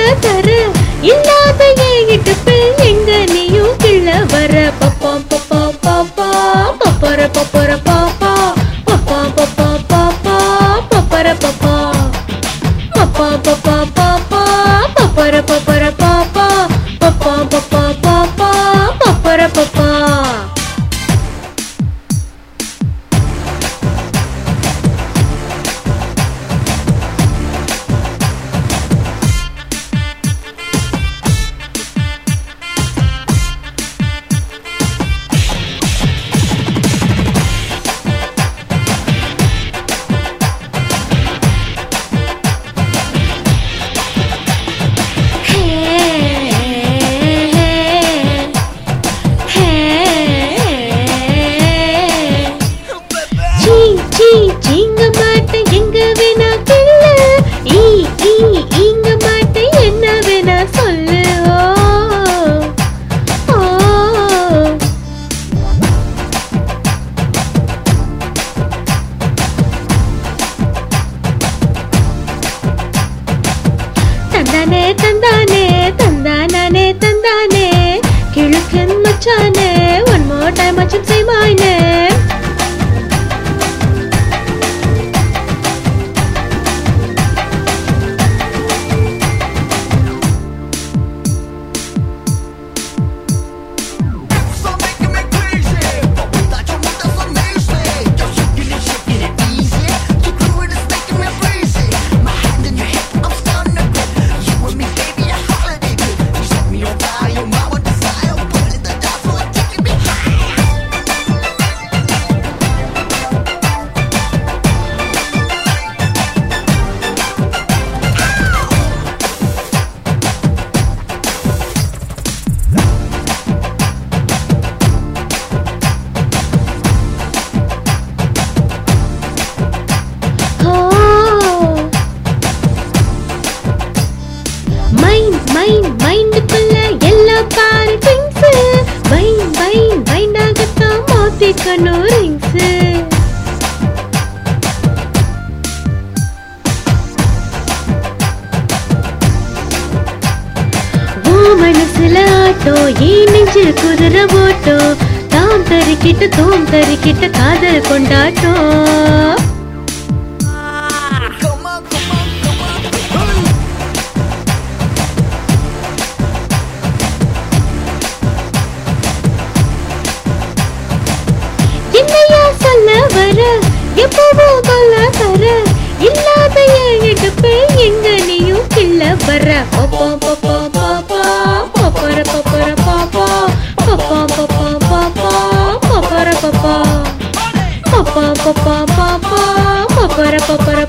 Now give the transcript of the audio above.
தர இல்லாத என் இடுப்பில் எங்க நீயும் கிள்ள வர பப்பா பப்பா பாப்பா பப்பர பப்பர பாப்பா பப்பா பப்பா பாப்பா பப்பர பப்பா பப்பா பப்பா பாப்பா பப்பர பப்பர பாப்பா பப்பா பப்பா பாப்பா பப்பர பப்பா சீ சீ சீங்க மாட்டேன் எங்க வேணா கிள்ள ஈ ஈ ஈங்க மாட்டேன் என்ன வேணா சொல்லு ஓ ஓ தந்தானே தந்தானே தந்தானே தந்தானே கிழக்கன் மச்சானே ஒன் மோர் டைம் மச்சம் say my name So making me crazy. That your mother so nasty. You're shaking it, shaking it easy. You do it, it's making me crazy. My hand in your hip, I'm starting to grip. You and me, baby, a holiday trip. You set me on fire, my what desire. Pulling the dance floor, taking me high. Mind mind மைண்டுக்குள்ள எல்லா பாரு things mind mind மைண்டாகத்தான் மாத்திக்கணும் rings ஓ மனசுல auto ஏன் நெஞ்சில் குதிரை Otto தாம் தறிக்கிட்டு தோம் தறிக்கிட்டு காதல் கொண்டாட்டம் Come on, come on, come on. Hey. என்னையா சொல்ல வர எப்பவோ கொல்ல தர இல்லாத என் இடுப்பு எங்க நீயும் கிள்ள வர பப்பா பப்பா பாப்பா பப்பர பப்பர பாப்பா பப்பா பப்பா பாப்பா பப்பர பப்பா பப்பா பப்பா பாப்பா பப்பர பப்பர